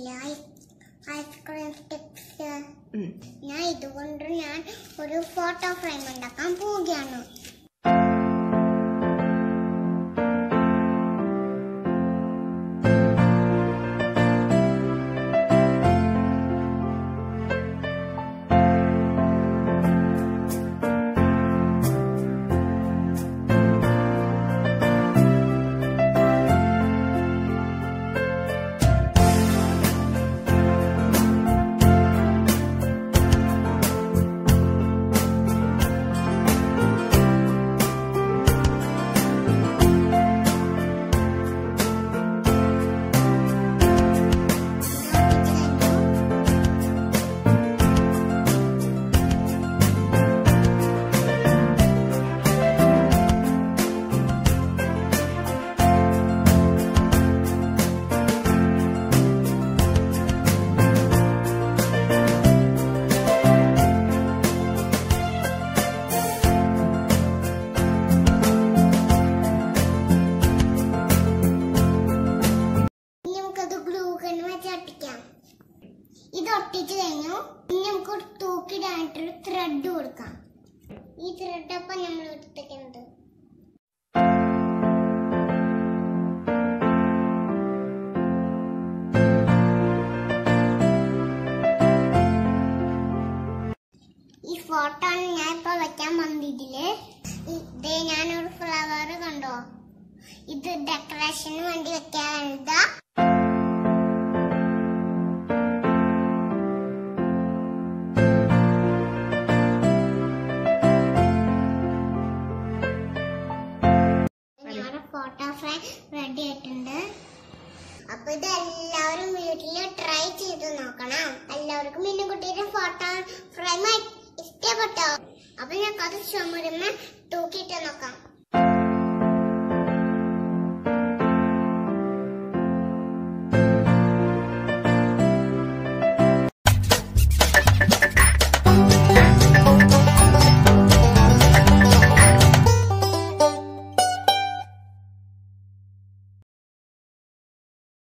കണ്ടില്ലേ ice cream sticks ഉം. ഞാൻ ഇതുകൊണ്ട് ഞാൻ ഒരു ഫോട്ടോ ഫ്രെയിം ഉണ്ടാക്കാൻ പോവുകയാണ് ഇനി നമുക്കത് ഗ്ലൂ ഗൺ വെച്ച് ഒട്ടിക്കാം ഇത് ഒട്ടിച്ചു കഴിഞ്ഞു ഇനി നമുക്ക് ഒരു തൂക്കിടാനായിട്ടൊരു ത്രെഡ് കൊടുക്കാം ഈ ത്രെഡ് അപ്പം നമ്മൾ എടുത്തിട്ടുണ്ട് ഈ ഫോട്ടോ ആണ് ഞാൻ ഇപ്പൊ വെക്കാൻ വന്നിട്ടില് ഇതേ ഞാനൊരു ഫ്ലവർ കണ്ടോ ഇത് ഡെക്കറേഷന് വേണ്ടി വെക്കാനുള്ളതാ ഞങ്ങളുടെ ഫോട്ടോ ഫ്രെയിം റെഡി ആയിട്ടുണ്ട് അപ്പൊ ഇത് എല്ലാവരും വീട്ടില് ട്രൈ ചെയ്ത് നോക്കണം എല്ലാവർക്കും മിന്നുകുട്ടിയുടെ ഫോട്ടോ ഫ്രെയിം ഇഷ്ടപ്പെട്ടോ അപ്പൊ ഞങ്ങൾക്ക് അത് ചുമരുമ്മ തൂക്കിയിട്ട് നോക്കാം